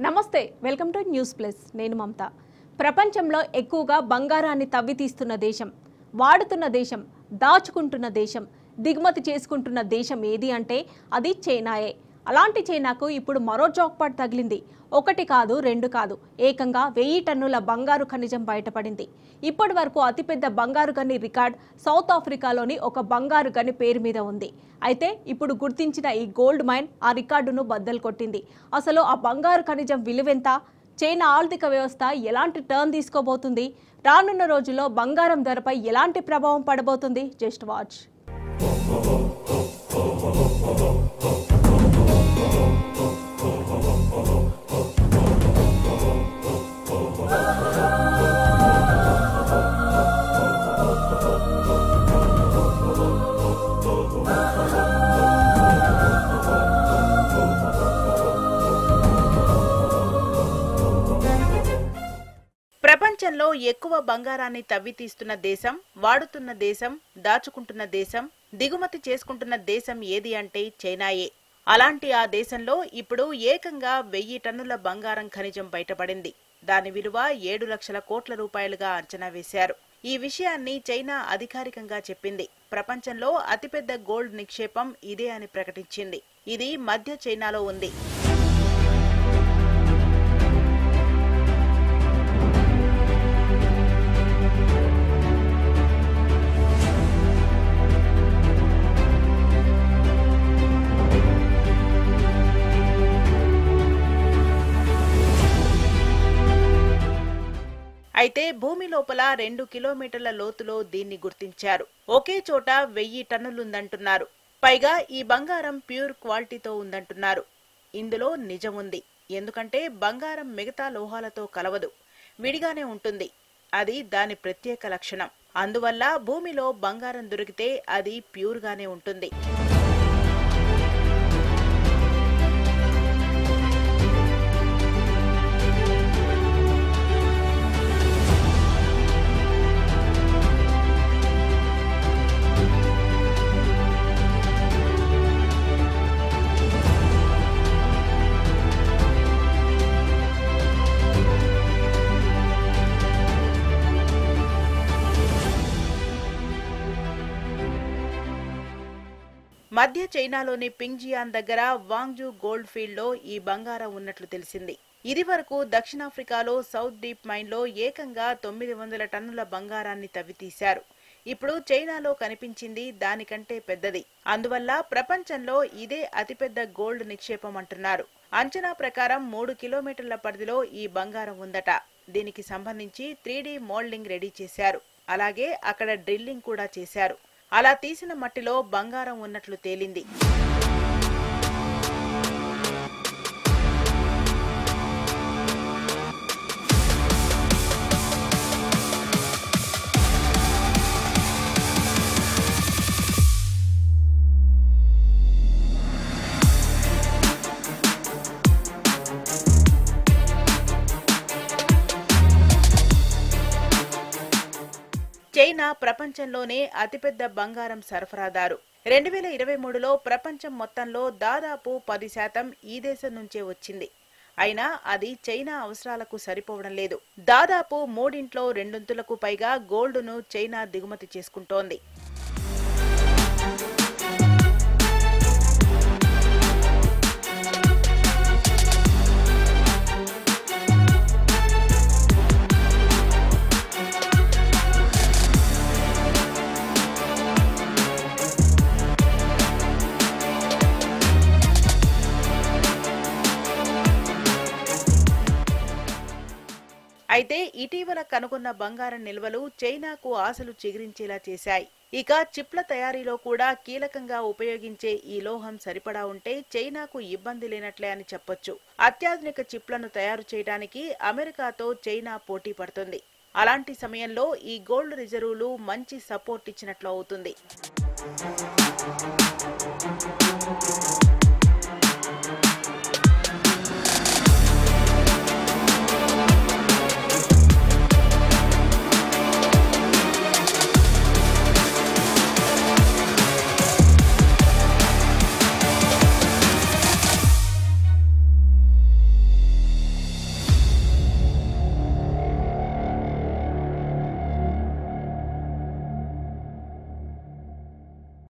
నమస్తే welcome to news plus నేను మమత ప్రపంచంలో ఎక్కువగా బంగారాన్ని తవ్వి తీస్తున్న దేశం వాడుతున్న దేశం దాచుకుంటున్న దేశం దిగుమతి చేసుకుంటున్న దేశం ఏది అంటే అది చైనాయే అలాంటి చైనాకు ఇప్పుడు మరో జాక్పాట్ తగిలింది ఒకటి కాదు రెండు కాదు ఏకంగా వెయ్యి టన్నుల బంగారు ఖనిజం బయటపడింది ఇప్పటి వరకు అతిపెద్ద బంగారు గని రికార్డ్ సౌత్ ఆఫ్రికాలోని ఒక బంగారు గని పేరు మీద ఉంది అయితే ఇప్పుడు గుర్తించిన ఈ గోల్డ్ మైన్ ఆ రికార్డును బద్దలు కొట్టింది అసలు ఆ బంగారు ఖనిజం విలువెంత చైనా ఆర్థిక వ్యవస్థ ఎలాంటి టర్న్ తీసుకోబోతుంది రానున్న రోజుల్లో బంగారం ధరపై ఎలాంటి ప్రభావం పడబోతుంది జస్ట్ వాచ్ ప్రపంచంలో ఎక్కువ బంగారాన్ని తవ్వి తీస్తున్న దేశం వాడుతున్న దేశం దాచుకుంటున్న దేశం దిగుమతి చేసుకుంటున్న దేశం ఏది అంటే చైనాయే అలాంటి ఆ దేశంలో ఇప్పుడు ఏకంగా వెయ్యి టన్నుల బంగారం ఖనిజం బయటపడింది దాని విలువ ఏడు లక్షల కోట్ల రూపాయలుగా అంచనా వేశారు ఈ విషయాన్ని చైనా అధికారికంగా చెప్పింది ప్రపంచంలో అతిపెద్ద గోల్డ్ నిక్షేపం ఇదే అని ప్రకటించింది ఇది మధ్య చైనాలో ఉంది అయితే భూమి లోపల రెండు కిలోమీటర్ల లోతులో దీన్ని గుర్తించారు ఒకే చోట వెయ్యి టన్నులుందంటున్నారు పైగా ఈ బంగారం ప్యూర్ క్వాలిటీతో ఉందంటున్నారు ఇందులో నిజముంది ఎందుకంటే బంగారం మిగతా లోహాలతో కలవదు విడిగానే ఉంటుంది అది దాని ప్రత్యేక లక్షణం అందువల్ల భూమిలో బంగారం దొరికితే అది ప్యూర్గానే ఉంటుంది మధ్య చైనాలోని పింగ్జియాన్ దగ్గర వాంగ్జూ గోల్డ్ ఫీల్డ్ లో ఈ బంగారం ఉన్నట్లు తెలిసింది ఇది వరకు దక్షిణాఫ్రికాలో సౌత్ డీప్ మైన్ లో ఏకంగా తొమ్మిది వందల టన్నుల బంగారాన్ని తవ్వితీశారు ఇప్పుడు చైనాలో కనిపించింది దానికంటే పెద్దది అందువల్ల ప్రపంచంలో ఇదే అతిపెద్ద గోల్డ్ నిక్షేపం అంటున్నారు అంచనా ప్రకారం మూడు కిలోమీటర్ల పరిధిలో ఈ బంగారం ఉందట దీనికి సంబంధించి త్రీ మోల్డింగ్ రెడీ చేశారు అలాగే అక్కడ డ్రిల్లింగ్ కూడా చేశారు అలా తీసిన మట్టిలో బంగారం ఉన్నట్లు తేలింది చైనా ప్రపంచంలోనే అతిపెద్ద బంగారం సరఫరాదారు రెండు వేల ఇరవై మూడులో ప్రపంచం మొత్తంలో దాదాపు పది శాతం ఈ దేశం నుంచే వచ్చింది అయినా అది చైనా అవసరాలకు సరిపోవడం లేదు దాదాపు మూడింట్లో రెండొంతులకు పైగా గోల్డ్ను చైనా దిగుమతి చేసుకుంటోంది అయితే ఇటీవల కనుగొన్న బంగారం నిల్వలు చైనాకు ఆశలు చిగురించేలా చేశాయి ఇక చిప్ల తయారీలో కూడా కీలకంగా ఉపయోగించే ఈ లోహం సరిపడా ఉంటే చైనాకు ఇబ్బంది లేనట్లే అని చెప్పొచ్చు అత్యాధునిక చిప్లను తయారు చేయడానికి అమెరికాతో చైనా పోటీ పడుతుంది అలాంటి సమయంలో ఈ గోల్డ్ రిజర్వులు మంచి సపోర్ట్ ఇచ్చినట్లు అవుతుంది